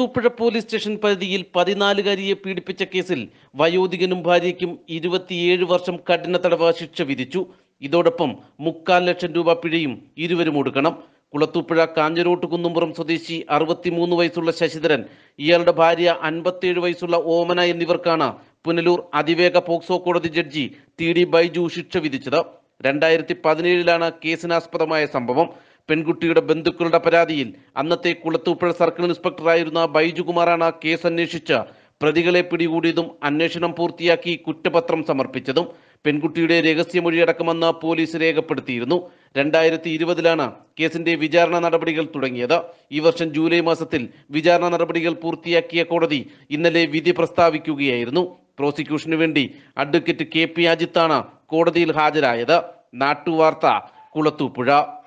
Kulathupuzha police station പരിധിയിൽ പതിനാലുകാരിയെ പീഡിപ്പിച്ച കേസിൽ വയോധികനും ഭാര്യയ്ക്കും ഇരുപത്തിയേഴ് വർഷം കഠിന തടവ് ശിക്ഷ വിധിച്ചു ഇതോടൊപ്പം മുക്കാൽ ലക്ഷം രൂപ പിഴയും ഇരുവരും ഒടുക്കണം കുളത്തൂപ്പുഴ കാഞ്ഞിരോട്ട് കുന്നുംപുറം സ്വദേശി അറുപത്തിമൂന്ന് വയസ്സുള്ള ശശിധരൻ ഇയാളുടെ ഭാര്യ അൻപത്തിയേഴ് വയസ്സുള്ള ഓമന എന്നിവർക്കാണ് പുനലൂർ അതിവേഗ പോക്സോ കോടതി ജഡ്ജി ടി ഡി ബൈജു ശിക്ഷ വിധിച്ചത് രണ്ടായിരത്തി പതിനേഴിലാണ് കേസിനാസ്പദമായ സംഭവം പെൺകുട്ടിയുടെ ബന്ധുക്കളുടെ പരാതിയിൽ അന്നത്തെ കുളത്തൂപ്പുഴ സർക്കിൾ ഇൻസ്പെക്ടറായിരുന്ന ബൈജുകുമാറാണ് കേസ് അന്വേഷിച്ച് പ്രതികളെ പിടികൂടിയതും അന്വേഷണം പൂർത്തിയാക്കി കുറ്റപത്രം സമർപ്പിച്ചതും പെൺകുട്ടിയുടെ രഹസ്യമൊഴിയടക്കമെന്ന് പോലീസ് രേഖപ്പെടുത്തിയിരുന്നു രണ്ടായിരത്തി ഇരുപതിലാണ് കേസിന്റെ വിചാരണ നടപടികൾ തുടങ്ങിയത് ഈ വർഷം ജൂലൈ മാസത്തിൽ വിചാരണ നടപടികൾ പൂർത്തിയാക്കിയ കോടതി ഇന്നലെ വിധി പ്രസ്താവിക്കുകയായിരുന്നു പ്രോസിക്യൂഷനു വേണ്ടി അഡ്വക്കേറ്റ് കെ പി അജിത്താണ് കോടതിയിൽ ഹാജരായത് നാട്ടുവാർത്ത കുളത്തൂപ്പുഴ